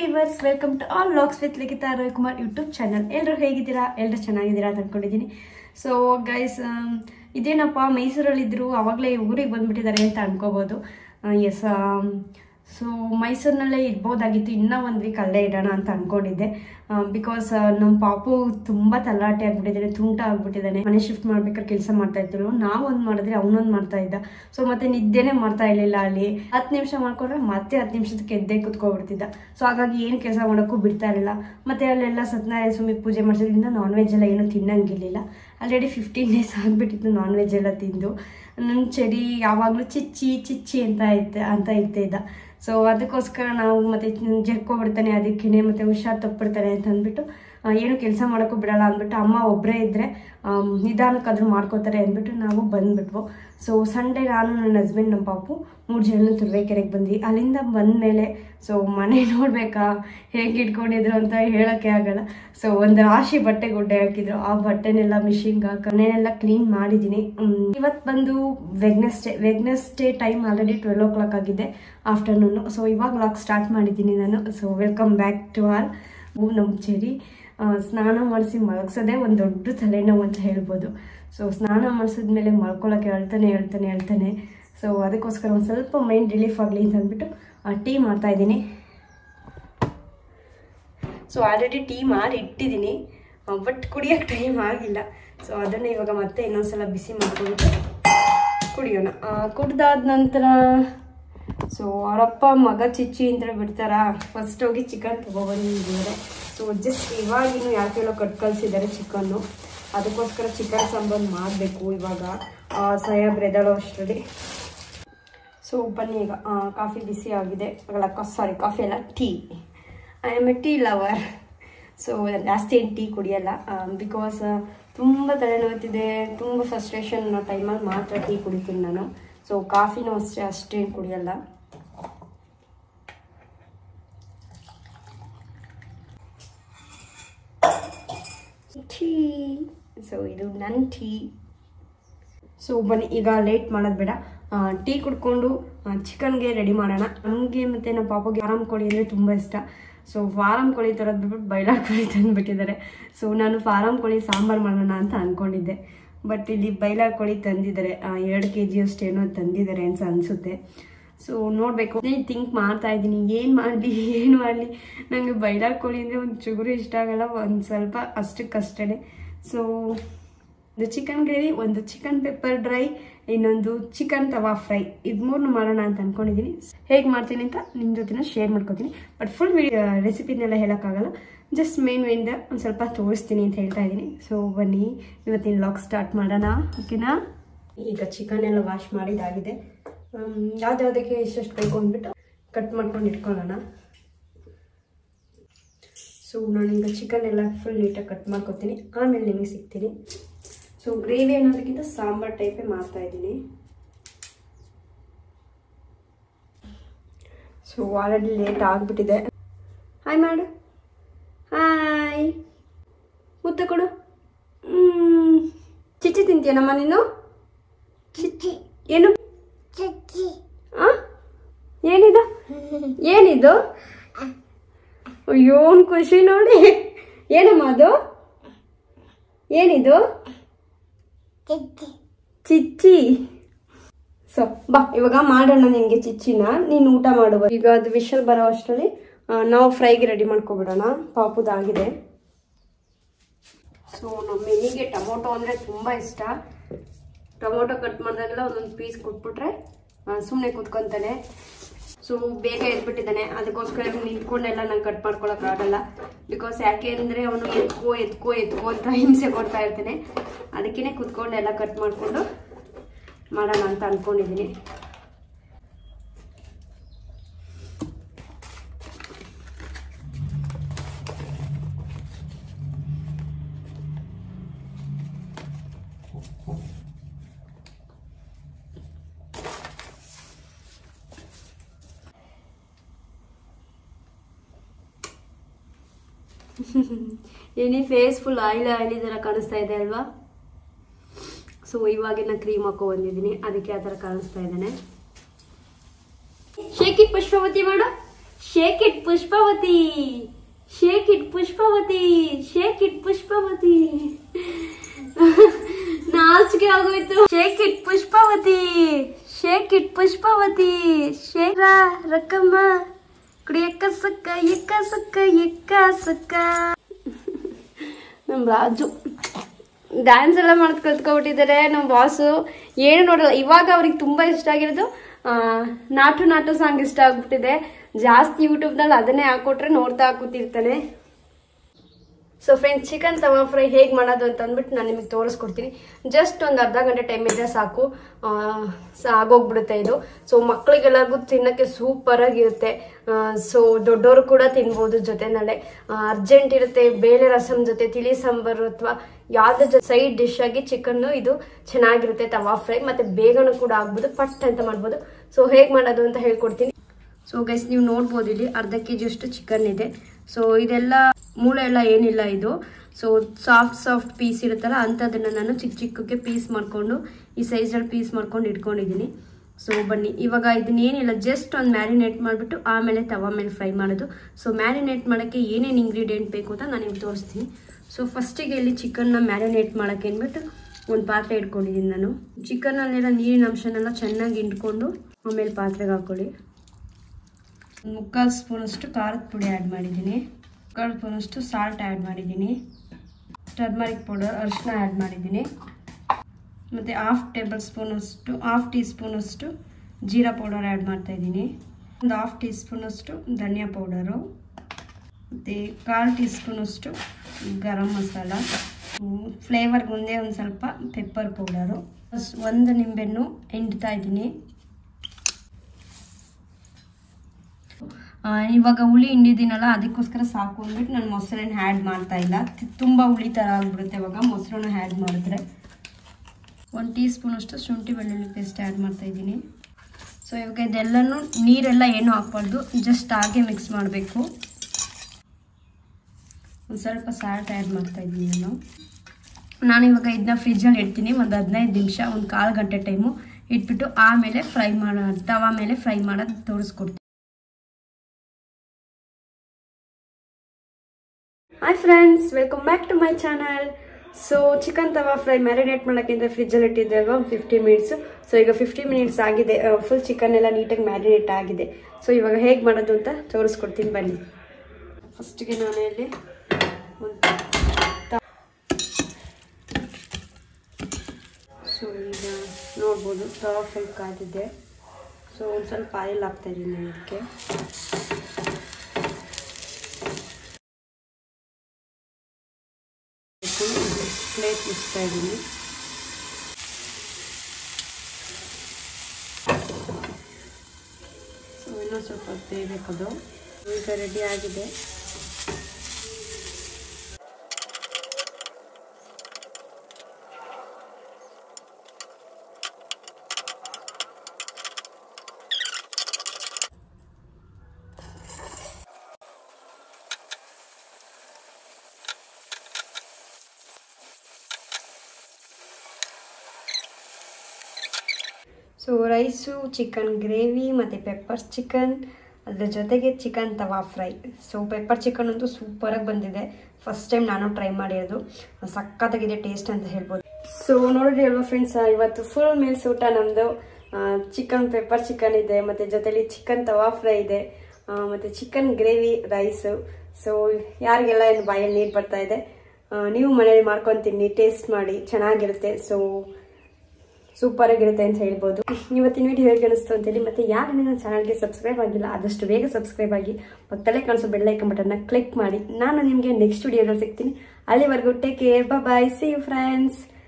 Viewers welcome to all vlogs with Likhita Ravikumar YouTube channel ಎಲ್ಲರೂ ಹೇಗಿದ್ದೀರಾ ಎಲ್ಲರೂ ಚೆನ್ನಾಗಿದ್ದೀರಾ ಅಂತ ಅಂದ್ಕೊಂಡಿದ್ದೀನಿ ಸೊ ಗೈಸ್ ಇದೇನಪ್ಪ ಮೈಸೂರಲ್ಲಿದ್ದರು ಆವಾಗಲೇ ಊರಿಗೆ ಬಂದುಬಿಟ್ಟಿದ್ದಾರೆ ಅಂತ ಅನ್ಕೋಬೋದು ಎಸ್ ಸೊ ಮೈಸೂರಿನಲ್ಲೇ ಇರ್ಬೋದಾಗಿತ್ತು ಇನ್ನೂ ಒಂದು ವೀಕ್ ಅಲ್ಲೇ ಇಡೋಣ ಅಂತ ಅಂದ್ಕೊಂಡಿದ್ದೆ ಬಿಕಾಸ್ ನಮ್ಮ ಪಾಪು ತುಂಬ ತಲಾಟೆ ಆಗ್ಬಿಟ್ಟಿದ್ದಾನೆ ತುಂಟ ಆಗ್ಬಿಟ್ಟಿದ್ದಾನೆ ಮನೆ ಶಿಫ್ಟ್ ಮಾಡ್ಬೇಕಾದ್ರೆ ಕೆಲಸ ಮಾಡ್ತಾ ಇದ್ರು ನಾವು ಒಂದು ಮಾಡಿದ್ರೆ ಅವನೊಂದು ಮಾಡ್ತಾ ಇದ್ದ ಸೊ ಮತ್ತೆ ನಿದ್ದೆನೇ ಮಾಡ್ತಾ ಇರಲಿಲ್ಲ ಅಲ್ಲಿ ಹತ್ತು ನಿಮಿಷ ಮಾಡ್ಕೊಂಡ್ರೆ ಮತ್ತೆ ಹತ್ತು ನಿಮಿಷಕ್ಕೆ ಎದ್ದೇ ಕುತ್ಕೊಬಿಡ್ತಿದ್ದ ಸೊ ಹಾಗಾಗಿ ಏನು ಕೆಲಸ ಮಾಡೋಕ್ಕೂ ಬಿಡ್ತಾ ಇರಲಿಲ್ಲ ಮತ್ತೆ ಅಲ್ಲೆಲ್ಲ ಸತ್ಯನಾರಾಯಣ ಸ್ವಾಮಿ ಪೂಜೆ ಮಾಡಿಸೋದ್ರಿಂದ ನಾನ್ ವೆಜ್ ಎಲ್ಲ ಏನೂ ತಿನ್ನಂಗಿರಲಿಲ್ಲ ಆಲ್ರೆಡಿ ಫಿಫ್ಟೀನ್ ಡೇಸ್ ಆಗಿಬಿಟ್ಟಿತ್ತು ನಾನ್ ವೆಜ್ ಎಲ್ಲ ತಿಂದು ನನ್ನ ಚಳಿ ಯಾವಾಗಲೂ ಚಿಚ್ಚಿ ಚಿಚ್ಚಿ ಅಂತ ಇತ್ತು ಅಂತ ಇರ್ತಿದ್ದ ಸೊ ಅದಕ್ಕೋಸ್ಕರ ನಾವು ಮತ್ತೆ ಜರ್ಕೊಬಿಡ್ತಾನೆ ಅದಕ್ಕೇನೆ ಮತ್ತೆ ಹುಷಾರು ತಪ್ಪಿಡ್ತಾನೆ ಅಂತ ಅಂದ್ಬಿಟ್ಟು ಆ, ಏನು ಕೆಲಸ ಮಾಡೋಕ್ಕೂ ಬಿಡಲ್ಲ ಅಂದ್ಬಿಟ್ಟು ಅಮ್ಮ ಒಬ್ಬರೇ ಇದ್ದರೆ ನಿಧಾನಕ್ಕಾದ್ರೂ ಮಾಡ್ಕೋತಾರೆ ಅಂದ್ಬಿಟ್ಟು ನಾವು ಬಂದ್ಬಿಟ್ವು ಸೊ ಸಂಡೇ ನಾನು ನನ್ನ ಹಸ್ಬೆಂಡ್ ನಮ್ಮ ಪಾಪು ಮೂರು ಜನ ತುರುವೇಕೆರೆಗೆ ಬಂದ್ವಿ ಅಲ್ಲಿಂದ ಬಂದಮೇಲೆ ಸೊ ಮನೆ ನೋಡಬೇಕಾ ಹೇಗೆ ಇಟ್ಕೊಂಡಿದ್ರು ಅಂತ ಹೇಳೋಕ್ಕೆ ಆಗಲ್ಲ ಸೊ ಒಂದು ರಾಶಿ ಬಟ್ಟೆ ಗುಡ್ಡೆ ಹಾಕಿದ್ರು ಆ ಬಟ್ಟೆನೆಲ್ಲ ಮಿಷಿನ್ಗೆ ಹಾಕಿ ಮನೆಯೆಲ್ಲ ಕ್ಲೀನ್ ಮಾಡಿದ್ದೀನಿ ಇವತ್ತು ಬಂದು Wednesday Wednesday time already twelve o'clock ಆಗಿದೆ ಆಫ್ಟರ್ನೂನು ಸೊ ಇವಾಗ ಲಾಕ್ ಸ್ಟಾರ್ಟ್ ಮಾಡಿದ್ದೀನಿ ನಾನು so welcome back to all ನಮ್ಮ ಚೆರಿ ಆ, ಸ್ನಾನ ಮಾಡಿಸಿ ಮಲಗ್ಸೋದೇ ಒಂದು ದೊಡ್ಡ ತಲೆನೋವು ಅಂತ ಹೇಳ್ಬೋದು ಸೊ ಸ್ನಾನ ಮಾಡಿಸಿದ್ಮೇಲೆ ಮಲ್ಕೊಳ್ಳೋಕೆ ಹೇಳ್ತಾನೆ ಹೇಳ್ತಾನೆ ಹೇಳ್ತಾನೆ ಸೊ ಅದಕ್ಕೋಸ್ಕರ ಒಂದು ಸ್ವಲ್ಪ ಮೈಂಡ್ ರಿಲೀಫ್ ಆಗಲಿ ಅಂತ ಅಂದ್ಬಿಟ್ಟು ಟೀ ಮಾಡ್ತಾ ಇದ್ದೀನಿ ಸೊ ಆಲ್ರೆಡಿ ಟೀ ಮಾಡಿ ಇಟ್ಟಿದ್ದೀನಿ ಬಟ್ ಕುಡಿಯೋಕ್ಕೆ ಟೈಮ್ ಆಗಿಲ್ಲ ಸೊ ಅದನ್ನೇ ಇವಾಗ ಮತ್ತೆ ಇನ್ನೊಂದ್ಸಲ ಬಿಸಿ ಮಾಡ್ಕೊಂಡು ಕುಡಿಯೋಣ ಕುಡ್ದಾದ ನಂತರ ಸೊ ಅವರಪ್ಪ ಮಗ ಚಿಚ್ಚಿ ಅಂತ ಬಿಡ್ತಾರ ಫಸ್ಟ್ ಹೋಗಿ ಚಿಕನ್ ತೊಗೊಬಂದಿದ್ದಾರೆ ಸೊ ಜಸ್ಟ್ ಇವಾಗಿನ್ನು ಯಾಕೆ ಹೇಳೋ ಕಟ್ ಕಳಿಸಿದ್ದಾರೆ ಚಿಕನ್ನು ಅದಕ್ಕೋಸ್ಕರ ಚಿಕನ್ ಸಾಂಬಾರು ಮಾಡಬೇಕು ಇವಾಗ ಸಾಹೇಬ್ರು ಎದ್ದಾಳೋ ಅಷ್ಟರಲ್ಲಿ ಸೊ ಬನ್ನಿ ಈಗ ಆ, ಕಾಫಿ ಬಿಸಿ ಆಗಿದೆ ಅಲ್ಲ ಸಾರಿ ಕಾಫಿ ಅಲ್ಲ tea I am a tea lover so ಜಾಸ್ತಿ ಏನು ಟೀ ಕುಡಿಯಲ್ಲ ಬಿಕಾಸ್ ತುಂಬ ತಲೆನೋಯ್ತಿದೆ ತುಂಬ ಫ್ರಸ್ಟ್ರೇಷನ್ ಟೈಮಲ್ಲಿ ಮಾತ್ರ ಟೀ ಕುಡಿತೀನಿ ನಾನು ಸೊ ಕಾಫಿನೂ ಅಷ್ಟೇ ಅಷ್ಟೇನು ಕುಡಿಯಲ್ಲ ಟೀ ಸೊ ಇದು ನನ್ನ ಟೀ ಸೊ ಬನ್ನಿ ಈಗ ಲೇಟ್ ಮಾಡೋದು ಬೇಡ ಟೀ ಕುಡ್ಕೊಂಡು ಚಿಕನ್ಗೆ ರೆಡಿ ಮಾಡೋಣ ನಮಗೆ ಮತ್ತು ನಮ್ಮ ಪಾಪಗೆ ಫಾರಂ ಕೋಳಿ ಅಂದರೆ ತುಂಬ ಇಷ್ಟ ಸೊ ಫಾರಂ ಕೋಳಿ ತರೋದು ಬಿಟ್ಬಿಟ್ಟು ಬೈಲಾರ್ ಕೋಳಿ ತಂದುಬಿಟ್ಟಿದ್ದಾರೆ ಸೊ ನಾನು ಫಾರಂ ಕೋಳಿ ಸಾಂಬಾರು ಮಾಡೋಣ ಅಂತ ಅಂದ್ಕೊಂಡಿದ್ದೆ ಬಟ್ ಇಲ್ಲಿ ಬೈಲಾರ್ ಕೋಳಿ ತಂದಿದ್ದಾರೆ ಎರಡು ಕೆ ಜಿ ಅಷ್ಟೇನೋ ತಂದಿದ್ದಾರೆ ಅಂತ ಅನಿಸುತ್ತೆ ಸೊ ನೋಡಬೇಕು ಥಿಂಕ್ ಮಾಡ್ತಾ ಇದ್ದೀನಿ ಏನು ಮಾಡಲಿ ಏನು ಮಾಡಲಿ ನನಗೆ ಬೈಲಾರ್ ಕೋಳಿ ಅಂದರೆ ಒಂದು ಚುಗುರು ಇಷ್ಟ ಆಗಲ್ಲ ಒಂದು ಸ್ವಲ್ಪ ಅಷ್ಟಕ್ಕಷ್ಟೇ ಸೊ ಒಂದು ಚಿಕನ್ ಗ್ರೇವಿ ಒಂದು ಚಿಕನ್ ಪೆಪ್ಪರ್ ಡ್ರೈ ಇನ್ನೊಂದು ಚಿಕನ್ ತವಾ ಫ್ರೈ ಇದು ಮೂರನ್ನು ಮಾಡೋಣ ಅಂತ ಅನ್ಕೊಂಡಿದ್ದೀನಿ ಹೇಗೆ ಮಾಡ್ತೀನಿ ಅಂತ ನಿಮ್ಮ ಜೊತೆ ಶೇರ್ ಮಾಡ್ಕೊತೀನಿ ಬಟ್ ಫುಲ್ ವಿಡಿಯೋ ರೆಸಿಪಿನೆಲ್ಲ ಹೇಳೋಕ್ಕಾಗಲ್ಲ ಜಸ್ಟ್ ಮೇನ್ ಮೇನ್ದ ಒಂದು ಸ್ವಲ್ಪ ತೋರಿಸ್ತೀನಿ ಅಂತ ಹೇಳ್ತಾ ಇದ್ದೀನಿ ಸೊ ಬನ್ನಿ ಇವತ್ತಿನ ಲಾಗ್ ಸ್ಟಾರ್ಟ್ ಮಾಡೋಣ ಓಕೆನಾ ಈಗ ಚಿಕನ್ ಎಲ್ಲ ವಾಶ್ ಮಾಡಿದಾಗಿದೆ ಯಾವ್ದ್ಯಾವ್ದಕ್ಕೆ ಎಷ್ಟೆಷ್ಟು ಬೇಕು ಅಂದ್ಬಿಟ್ಟು ಕಟ್ ಮಾಡ್ಕೊಂಡು ಇಟ್ಕೊಳ್ಳೋಣ ಸೊ ನಾನೀಗ ಚಿಕನ್ ಎಲ್ಲ ಫುಲ್ ನೀಟಾಗಿ ಕಟ್ ಮಾಡ್ಕೊತೀನಿ ಆಮೇಲೆ ನಿಮಗೆ ಸಿಗ್ತೀನಿ ಸೊ ಗ್ರೇವಿ ಅನ್ನೋದಕ್ಕಿಂತ ಸಾಂಬಾರ್ ಟೈಪೇ ಮಾಡ್ತಾ ಇದ್ದೀನಿ ಸೊ ಆಲ್ರೆಡಿ ಲೇಟ್ ಆಗಿಬಿಟ್ಟಿದೆ ಹಾಯ್ ಮಾಡು ಹಾಯ್ ಮುತ್ತ ಕೊಡು ಹ್ಮ್. ಚಿಚ್ಚಿ ತಿಂತೀಯನಮ್ಮ ನೀನು ಚಿಚ್ಚಿ ಏನು ಆ? ಏನಿದು ಏನಿದು ಅಯ್ಯೋ ಅವ್ನ್ ಖುಷಿ ನೋಡಿ ಏನಮ್ಮ ಅದು ಏನಿದು ಚಿಚ್ಚಿ ಸೊ ಬಾ ಇವಾಗ ಮಾಡೋಣ ನಿನ್ಗೆ ಚಿಚ್ಚಿನ ನೀನು ಊಟ ಮಾಡುವ ಈಗ ಅದು ವಿಷಲ್ ಬರೋ ಅಷ್ಟರಲ್ಲಿ ಆ, ನಾವು ಫ್ರೈಗೆ ರೆಡಿ ಮಾಡ್ಕೊಬಿಡೋಣ ಪಾಪುದಾಗಿದೆ ಸೊ ನಮ್ಮ ಮಿನಿಗೆ ಟೊಮೊಟೊ ಅಂದರೆ ತುಂಬ ಇಷ್ಟ ಟೊಮೊಟೊ ಕಟ್ ಮಾಡಿದಾಗೆಲ್ಲ ಒಂದೊಂದು ಪೀಸ್ ಕೊಟ್ಬಿಟ್ರೆ ಸುಮ್ಮನೆ ಕೂತ್ಕೊಂತಾನೆ ಸೊ ಬೇಗ ಎದ್ಬಿಟ್ಟಿದ್ದಾನೆ ಅದಕ್ಕೋಸ್ಕರ ನಿಂತ್ಕೊಂಡೆಲ್ಲ ನಂಗೆ ಕಟ್ ಮಾಡ್ಕೊಳಕ್ಕಾಗಲ್ಲ ಬಿಕಾಸ್ ಯಾಕೆ ಅಂದರೆ ಅವನು ಎತ್ಕೋ ಎತ್ಕೋ ಎತ್ಕೋ ಅಂತ ಹಿಂಸೆ ಕೊಡ್ತಾ ಇರ್ತಾನೆ ಅದಕ್ಕೇ ಕುತ್ಕೊಂಡೆಲ್ಲ ಕಟ್ ಮಾಡಿಕೊಂಡು ಮಾಡೋಣ ಅಂತ ಅಂದ್ಕೊಂಡಿದ್ದೀನಿ ಏನೇ ಫೇಸ್ ಫುಲ್ ಆಯಿಲ್ ಆಯಿಲಿ ಥರ ಕಾಣಿಸ್ತಾ ಇದೆ ಅಲ್ವಾ ಸೊ ಇವಾಗಿನ ಕ್ರೀಮ್ ಹಾಕೋ ಬಂದಿದ್ದೀನಿ ಅದಕ್ಕೆ ಆ ಥರ ಕಾಣಿಸ್ತಾ ಇದ್ದಾನೆ ಶೇಕಿ ಪುಷ್ಪವತಿ ಮಾಡು shake it Pushpavati shake it Pushpavati shake it Pushpavati ನಾಚಿಕೆ ಆಗೋಯ್ತು shake it Pushpavati shake it Pushpavati ಶೇಖ ರಕ್ಕಮ್ಮ ಕುಡಿ ಎಕ್ಕ ಸಕ್ಕ ಎಕ್ಕ ಸಕ್ಕ ಎಕ್ಕ ಸಕ್ಕ ನಮ್ಮ ರಾಜು ಡ್ಯಾನ್ಸ್ ಎಲ್ಲ ಮಾಡೋದು ಕಲ್ತ್ಕೊಬಿಟ್ಟಿದ್ದಾರೆ ನಮ್ಮ ಬಾಸು ಏನು ನೋಡಲ್ಲ ಇವಾಗ ಅವ್ರಿಗೆ ತುಂಬ ಇಷ್ಟ ಆಗಿರೋದು ಆ, ನಾಟು ನಾಟು ಸಾಂಗ್ ಇಷ್ಟ ಆಗ್ಬಿಟ್ಟಿದೆ ಜಾಸ್ತಿ ಯೂಟ್ಯೂಬ್ನಲ್ಲಿ ಅದನ್ನೇ ಹಾಕೊಟ್ರೆ ನೋಡ್ತಾ ಕೂತಿರ್ತಾನೆ so friends chicken tawa fry ಹೇಗೆ ಮಾಡೋದು ಅಂತ ಅಂದ್ಬಿಟ್ಟು ನಾನು ನಿಮಗೆ ತೋರಿಸ್ಕೊಡ್ತೀನಿ ಜಸ್ಟ್ ಒಂದು ಅರ್ಧ ಗಂಟೆ ಟೈಮ್ ಇದ್ದರೆ ಸಾಕು ಆ, ಸ- ಆಗೋಗ್ಬಿಡುತ್ತೆ ಇದು ಸೊ ಮಕ್ಕಳಿಗೆಲ್ಲರಿಗೂ ತಿನ್ನೋಕ್ಕೆ ಸೂಪರಾಗಿರುತ್ತೆ ಸೊ ದೊಡ್ಡವರು ಕೂಡ ತಿನ್ಬೋದು ಜೊತೆನಲ್ಲೇ ಅರ್ಜೆಂಟ್ ಇರುತ್ತೆ ಬೇಳೆ ರಸಮ್ ಜೊತೆ ತಿಳಿ ಸಾಂಬಾರು ಅಥವಾ ಯಾವುದೇ ಜೊತೆ ಸೈಡ್ ಡಿಶ್ ಆಗಿ ಚಿಕನ್ನು ಇದು ಚೆನ್ನಾಗಿರುತ್ತೆ ತವಾ ಫ್ರೈ ಮತ್ತು ಬೇಗನೂ ಕೂಡ ಆಗ್ಬೋದು ಪಟ್ ಅಂತ ಮಾಡ್ಬೋದು ಸೊ ಹೇಗೆ ಮಾಡೋದು ಅಂತ ಹೇಳ್ಕೊಡ್ತೀನಿ ಸೊ ಗೈಸ್ ನೀವು ನೋಡ್ಬೋದು ಇಲ್ಲಿ ಅರ್ಧ ಕೆ ಜಿಯಷ್ಟು ಚಿಕನ್ ಇದೆ ಸೊ ಇದೆಲ್ಲ ಮೂಳೆ ಎಲ್ಲ ಏನಿಲ್ಲ ಇದು ಸೊ ಸಾಫ್ಟ್ ಸಾಫ್ಟ್ ಪೀಸ್ ಇರುತ್ತಲ್ಲ ಅಂಥದ್ದನ್ನು ನಾನು ಚಿಕ್ಕ ಚಿಕ್ಕಕ್ಕೆ ಪೀಸ್ ಮಾಡಿಕೊಂಡು ಈ ಸೈಜಲ್ಲಿ ಪೀಸ್ ಮಾಡ್ಕೊಂಡು ಇಟ್ಕೊಂಡಿದ್ದೀನಿ ಸೊ ಬನ್ನಿ ಇವಾಗ ಇದನ್ನೇನಿಲ್ಲ ಜಸ್ಟ್ ಒಂದು ಮ್ಯಾರಿನೇಟ್ ಮಾಡಿಬಿಟ್ಟು ಆಮೇಲೆ ತವಾ ಮೇಲೆ ಫ್ರೈ ಮಾಡೋದು ಸೊ ಮ್ಯಾರಿನೇಟ್ ಮಾಡೋಕ್ಕೆ ಏನೇನು ಇಂಗ್ರೀಡಿಯೆಂಟ್ ಬೇಕು ಅಂತ ನಾನು ನಿಮ್ಗೆ ತೋರಿಸ್ತೀನಿ ಸೊ ಫಸ್ಟಿಗೆ ಇಲ್ಲಿ ಚಿಕನ್ನ ಮ್ಯಾರಿನೇಟ್ ಮಾಡೋಕ್ಕೆ ಅಂದ್ಬಿಟ್ಟು ಒಂದು ಪಾತ್ರೆ ಇಟ್ಕೊಂಡಿದ್ದೀನಿ ನಾನು ಚಿಕನಲ್ಲೆಲ್ಲ ನೀರಿನ ಅಂಶನೆಲ್ಲ ಚೆನ್ನಾಗಿ ಇಂಟ್ಕೊಂಡು ಆಮೇಲೆ ಪಾತ್ರೆಗೆ ಹಾಕ್ಕೊಳ್ಳಿ ಮುಕ್ಕಾಲು ಸ್ಪೂನಷ್ಟು ಖಾರದ ಪುಡಿ ಆ್ಯಡ್ ಮಾಡಿದ್ದೀನಿ ಮುಕ್ಕಾಲು ಸ್ಪೂನಷ್ಟು ಸಾಲ್ಟ್ ಆ್ಯಡ್ ಮಾಡಿದ್ದೀನಿ ಟರ್ಮರಿಕ್ ಪೌಡರ್ ಅರಿಶಿನ ಆ್ಯಡ್ ಮಾಡಿದ್ದೀನಿ ಮತ್ತು ಹಾಫ್ ಟೇಬಲ್ ಸ್ಪೂನಷ್ಟು ಹಾಫ್ ಟೀ ಸ್ಪೂನಷ್ಟು ಜೀರಾ ಪೌಡರ್ ಆ್ಯಡ್ ಮಾಡ್ತಾಯಿದ್ದೀನಿ ಒಂದು ಹಾಫ್ ಟೀ ಸ್ಪೂನಷ್ಟು ಧನಿಯಾ ಪೌಡರು ಮತ್ತು ಕಾಲು ಟೀ ಸ್ಪೂನಷ್ಟು ಗರಂ ಮಸಾಲ ಫ್ಲೇವರ್ಗೆ ಒಂದೇ ಒಂದು ಸ್ವಲ್ಪ ಪೆಪ್ಪರ್ ಪೌಡರು ಒಂದು ನಿಂಬೆಹಣ್ಣು ಹಿಂಡ್ತಾ ಇದ್ದೀನಿ ಆ, ಇವಾಗ ಹುಳಿ ಹಿಂಡಿದ್ದೀನಲ್ಲ ಅದಕ್ಕೋಸ್ಕರ ಸಾಕು ಅಂದ್ಬಿಟ್ಟು ನಾನು ಮೊಸರನ್ನ ಆ್ಯಡ್ ಮಾಡ್ತಾ ಇಲ್ಲ ತಿ- ತುಂಬ ಹುಳಿ ಥರ ಆಗ್ಬಿಡುತ್ತೆ ಇವಾಗ ಮೊಸರನ್ನ ಆ್ಯಡ್ ಮಾಡಿದ್ರೆ ಒಂದು ಟೀ ಸ್ಪೂನಷ್ಟು ಶುಂಠಿ ಬೆಳ್ಳುಳ್ಳಿ ಪೇಸ್ಟ್ ಆ್ಯಡ್ ಮಾಡ್ತಾ ಇದ್ದೀನಿ ಸೊ ಇವಾಗ ಇದೆಲ್ಲನೂ ನೀರೆಲ್ಲ ಏನೂ ಹಾಕ್ಬಾರ್ದು ಜಸ್ಟ್ ಹಾಗೆ ಮಿಕ್ಸ್ ಮಾಡಬೇಕು ಒಂದು ಸ್ವಲ್ಪ ಸಾಲ್ಟ್ ಆ್ಯಡ್ ಮಾಡ್ತಾ ಇದ್ದೀನಿ ನಾನು ನಾನು ಇವಾಗ ಇದನ್ನ ಫ್ರಿಜ್ಜಲ್ಲಿ ಇಡ್ತೀನಿ ಒಂದು ಹದಿನೈದು ನಿಮಿಷ ಒಂದು ಕಾಲು ಗಂಟೆ ಟೈಮು ಇಟ್ಬಿಟ್ಟು ಆಮೇಲೆ ಫ್ರೈ ಮಾಡೋ ತವಾ ಮೇಲೆ ಫ್ರೈ ಮಾಡೋದು ತೋರಿಸ್ಕೊಡ್ತೀನಿ hi friends welcome back to my channel so chicken tawa fry marinate ಮಾಡೋಕ್ಕಿಂತ ಫ್ರಿಜ್ಜಲ್ಲಿ ಇಟ್ಟಿದ್ದೆ ಅಲ್ವಾ ಫಿಫ್ಟಿ ಮಿನಿಟ್ಸು ಸೊ ಈಗ ಫಿಫ್ಟಿ ಮಿನಿಟ್ಸ್ ಆಗಿದೆ ಫುಲ್ ಚಿಕನ್ ಎಲ್ಲ ನೀಟಾಗಿ ಮ್ಯಾರಿನೇಟ್ ಆಗಿದೆ ಸೊ ಇವಾಗ ಹೇಗೆ ಮಾಡೋದು ಅಂತ ತೋರಿಸ್ಕೊಡ್ತೀನಿ ಬನ್ನಿ ಫಸ್ಟಿಗೆ ನಾನು ಇಲ್ಲಿ ಒಂದು ಸೊ ಈಗ ನೋಡ್ಬೋದು ತವಾ ಫ್ರೈ ಕಾದಿದೆ ಸೊ ಒಂದು ಸ್ವಲ್ಪ ಆಯಿಲ್ ಹಾಕ್ತಾ ಇದ್ದೀನಿ ನಾನು ಇದಕ್ಕೆ ಪ್ಲೇಟ್ ಮುಚ್ತಾ ಇದ್ದೀನಿ ಸೊ ಇನ್ನೂ ಸ್ವಲ್ಪ ಬೇಯಬೇಕದು ಈಗ ರೆಡಿ ಆಗಿದೆ ಸೊ ರೈಸು ಚಿಕನ್ ಗ್ರೇವಿ ಮತ್ತು ಪೆಪ್ಪರ್ ಚಿಕನ್ ಅದ್ರ ಜೊತೆಗೆ chicken tawa fry so pepper chicken ಅಂತೂ ಸೂಪರಾಗಿ ಬಂದಿದೆ ಫಸ್ಟ್ ಟೈಮ್ ನಾನು ಟ್ರೈ ಮಾಡಿರೋದು ಸಖತ್ತಾಗಿದೆ ಟೇಸ್ಟ್ ಅಂತ ಹೇಳ್ಬೋದು ಸೊ ನೋಡಿದ್ರಿ ಅಲ್ವಾ ಫ್ರೆಂಡ್ಸ್ ಇವತ್ತು ಫುಲ್ ಮೀಲ್ಸ್ ಊಟ ನಮ್ಮದು ಚಿಕನ್ ಪೆಪ್ಪರ್ ಚಿಕನ್ ಇದೆ ಮತ್ತು ಜೊತೆಲಿ ಚಿಕನ್ ತವಾ ಫ್ರೈ ಇದೆ ಆ, ಮತ್ತು ಚಿಕನ್ ಗ್ರೇವಿ ರೈಸು ಸೊ ಯಾರಿಗೆಲ್ಲ ಏನು ಬಾಯಲ್ಲಿ ನೀರು ಬರ್ತಾ ಇದೆ ಆ, ನೀವು ಮನೇಲಿ ಮಾಡ್ಕೊಂಡು ತಿನ್ನಿ ಟೇಸ್ಟ್ ಮಾಡಿ ಚೆನ್ನಾಗಿರುತ್ತೆ ಸೊ ಸೂಪರ್ ಆಗಿರುತ್ತೆ ಅಂತ ಹೇಳ್ಬೋದು ಇವತ್ತಿನ ವಿಡಿಯೋ ಹೇಗೆ ಅನಿಸ್ತು ಅಂತೇಳಿ ಮತ್ತೆ ಯಾರು ನನ್ನ ಚಾನಲ್ಗೆ ಸಬ್ಸ್ಕ್ರೈಬ್ ಆಗಿಲ್ಲ ಆದಷ್ಟು ಬೇಗ ಸಬ್ಸ್ಕ್ರೈಬ್ ಆಗಿ ಪಕ್ಕದಲ್ಲೇ ಕಾಣಿಸೋ ಬೆಲ್ಲೈಕನ್ ಬಟನ್ನ ಕ್ಲಿಕ್ ಮಾಡಿ ನಾನು ನಿಮಗೆ ನೆಕ್ಸ್ಟ್ ವಿಡಿಯೋದಲ್ಲಿ ಸಿಗ್ತೀನಿ ಅಲ್ಲಿವರೆಗೂ take care bye see you friends